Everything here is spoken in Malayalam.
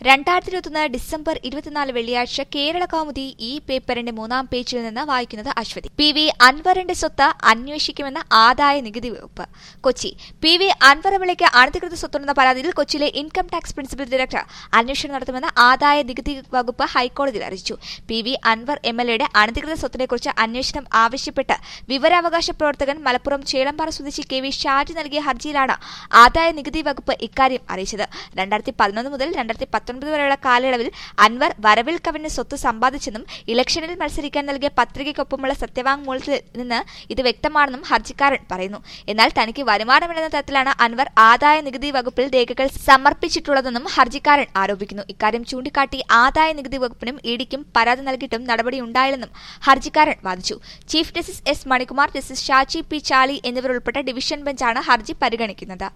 രണ്ടായിരത്തി ഇരുപത്തൊന്ന് ഡിസംബർ ഇരുപത്തിനാല് വെള്ളിയാഴ്ച കേരള കൗമുദി ഈ പേപ്പറിന്റെ മൂന്നാം പേജിൽ നിന്ന് വായിക്കുന്നത് അശ്വതി പി വി അൻവറിന്റെ സ്വത്ത് അന്വേഷിക്കുമെന്ന ആദായ നികുതി വകുപ്പ് കൊച്ചി പി വി അൻവർ വിളിക്ക് അനധികൃത സ്വത്തുണ്ടെന്ന പരാതിയിൽ കൊച്ചിയിലെ ഇൻകം ടാക്സ് പ്രിൻസിപ്പൽ ഡയറക്ടർ അന്വേഷണം നടത്തുമെന്ന് ആദായ നികുതി വകുപ്പ് ഹൈക്കോടതിയിൽ അറിയിച്ചു P V Anwar M L എയുടെ അനധികൃത സ്വത്തിനെക്കുറിച്ച് അന്വേഷണം ആവശ്യപ്പെട്ട് വിവരാവകാശ പ്രവർത്തകൻ മലപ്പുറം ചേളമ്പാറ സ്വദേശി കെ വി ഷാജി നൽകിയ ഹർജിയിലാണ് ആദായ നികുതി വകുപ്പ് ഇക്കാര്യം അറിയിച്ചത് രണ്ടായിരത്തി പതിനൊന്ന് മുതൽ രണ്ടായിരത്തി പത്തൊൻപത് വരെയുള്ള കാലയളവിൽ അൻവർ വരവിൽ കവിഞ്ഞ സ്വത്ത് സമ്പാദിച്ചെന്നും ഇലക്ഷനിൽ മത്സരിക്കാൻ നൽകിയ പത്രികയ്ക്കൊപ്പമുള്ള സത്യവാങ്മൂലത്തിൽ നിന്ന് ഇത് വ്യക്തമാണെന്നും ഹർജിക്കാരൻ പറയുന്നു എന്നാൽ തനിക്ക് വരുമാനമില്ലെന്ന തരത്തിലാണ് അൻവർ ആദായ നികുതി വകുപ്പിൽ രേഖകൾ സമർപ്പിച്ചിട്ടുള്ളതെന്നും ഹർജിക്കാരൻ ആരോപിക്കുന്നു ഇക്കാര്യം ചൂണ്ടിക്കാട്ടി ആദായ നികുതി വകുപ്പിനും ഇഡിക്കും പരാതി നൽകിയിട്ടും നടപടിയുണ്ടായില്ലെന്നും ഹർജിക്കാരൻ വാദിച്ചു chief justice S Manikumar justice Shaji P Chaly എന്നിവരുൾപ്പെട്ട ഡിവിഷൻ ബെഞ്ചാണ് ഹർജി പരിഗണിക്കുന്നത്